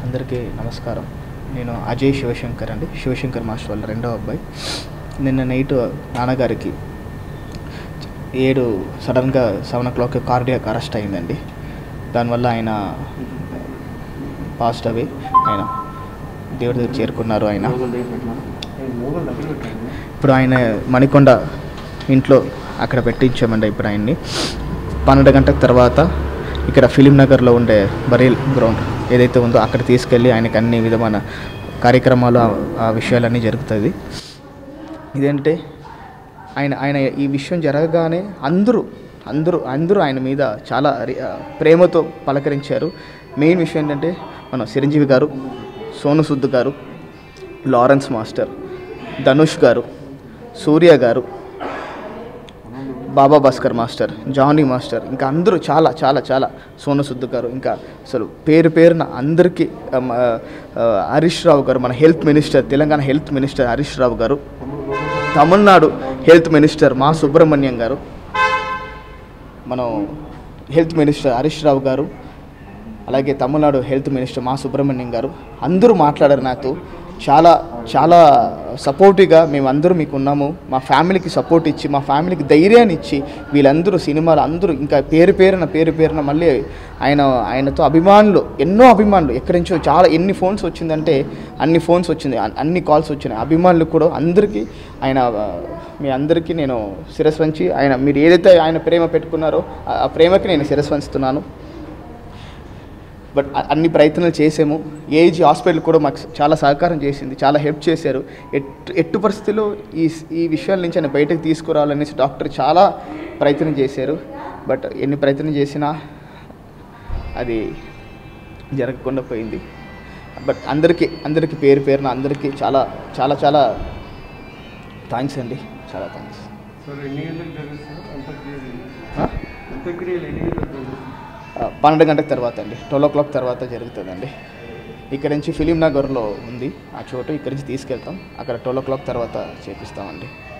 అందరికీ నమస్కారం నేను అజయ్ శివశంకర్ అండి శివశంకర్ మాస్టర్ వాళ్ళ రెండో అబ్బాయి నిన్న నైట్ నాన్నగారికి ఏడు సడన్గా seven o'clock cardiac arrest అయిందండి దానివల్ల ఆయన పాస్ట్ అవే ఆయన దేవుడి దగ్గర చేరుకున్నారు ఆయన ఇప్పుడు ఆయన మణికొండ ఇంట్లో అక్కడ పెట్టించామండి ఇప్పుడు ఆయన్ని పన్నెండు గంటల తర్వాత ఇక్కడ ఫిలిం నగర్లో ఉండే బరీల్ గ్రౌండ్ ఏదైతే ఉందో అక్కడ తీసుకెళ్ళి ఆయనకి అన్ని విధమైన కార్యక్రమాలు ఆ- ఆ విషయాలన్నీ జరుగుతుంది ఇదేంటే ఆయన ఆయన ఈ విషయం జరగగానే అందరూ అందరూ అందరూ ఆయన మీద చాలా రి- ఆ, ప్రేమతో పలకరించారు మెయిన్ విషయం ఏంటంటే మన చిరంజీవి గారు సోను సుద్ గారు లారెన్స్ మాస్టర్ ధనుష్ గారు సూర్య గారు Baba Bhaskar master Johnny master ఇంకా అందరూ చాలా చాలా చాలా సోను సుద్దు గారు ఇంకా అసలు పేరు పేరున అందరికీ ఆ, మ- ఆ, హరీష్ రావు గారు మన health minister Telangana health minister Harish Rao గారు తమిళనాడు హెల్త్ మినిస్టర్ మా సుబ్రహ్మణ్యం గారు మనం హెల్త్ మినిస్టర్ హరీష్ రావు గారు అలాగే తమిళనాడు హెల్త్ మినిస్టర్ మా సుబ్రహ్మణ్యం గారు అందరూ మాట్లాడారు నాతో చాలా చాలా సపోర్టివ్గా మేము అందరూ మీకు ఉన్నాము మా ఫ్యామిలీకి సపోర్ట్ ఇచ్చి మా ఫ్యామిలీకి ధైర్యాన్ని ఇచ్చి వీళ్ళందరూ సినిమాలు అందరూ ఇంకా పేరు పేరున పేరు పేరున మళ్ళీ ఆయన ఆయనతో అభిమానులు ఎన్నో అభిమానులు ఎక్కడి నుంచో చాలా ఎన్ని ఫోన్స్ వచ్చిందంటే అన్ని ఫోన్స్ వచ్చింది అన్- అన్ని కాల్స్ వచ్చినాయి అభిమానులు కూడా అందరికీ ఆయన ఆ, మీ అందరికీ నేను శిరస్సు వంచి ఆయన మీరు ఏదైతే ఆయన ప్రేమ పెట్టుకున్నారో ఆ ఆ ప్రేమకి నేను శిరస్సు వంచుతున్నాను బట్ అ- అన్ని ప్రయత్నాలు చేసాము ఏజ్ హాస్పిటల్ కూడా మాకు చాలా సహకారం చేసింది చాలా హెల్ప్ చేశారు ఎట్టు ఎట్టు పరిస్థితుల్లో ఈ ఈ విషయాల నుంచి ఆయన బయటకు తీసుకురావాలనేసి డాక్టర్ చాలా ప్రయత్నం చేశారు బట్ ఎన్ని ప్రయత్నం చేసినా అది జరగకుండా పోయింది బట్ అందరికీ అందరికీ పేరు పేరున అందరికీ చాలా చాలా చాలా థ్యాంక్స్ అండి చాలా థ్యాంక్స్ సార్ ఎన్ని గంటలకు జరుగుతుంది అంత్యక్రియలు అంత్యక్రియలు ఎన్ని గంటలకు జరుగుతుంది పన్నెండు గంటల తర్వాత అండి ట్వెల్వ్ ఓ క్లాక్ తర్వాత జరుగుతుందండి ఇక్కడ నుంచి ఫిలిం నగర్లో ఉంది ఆ చోటు ఇక్కడి నుంచి తీసుకెళ్తాం అక్కడ ట్వెల్వ్ ఓ క్లాక్ తర్వాత చేపిస్తామండి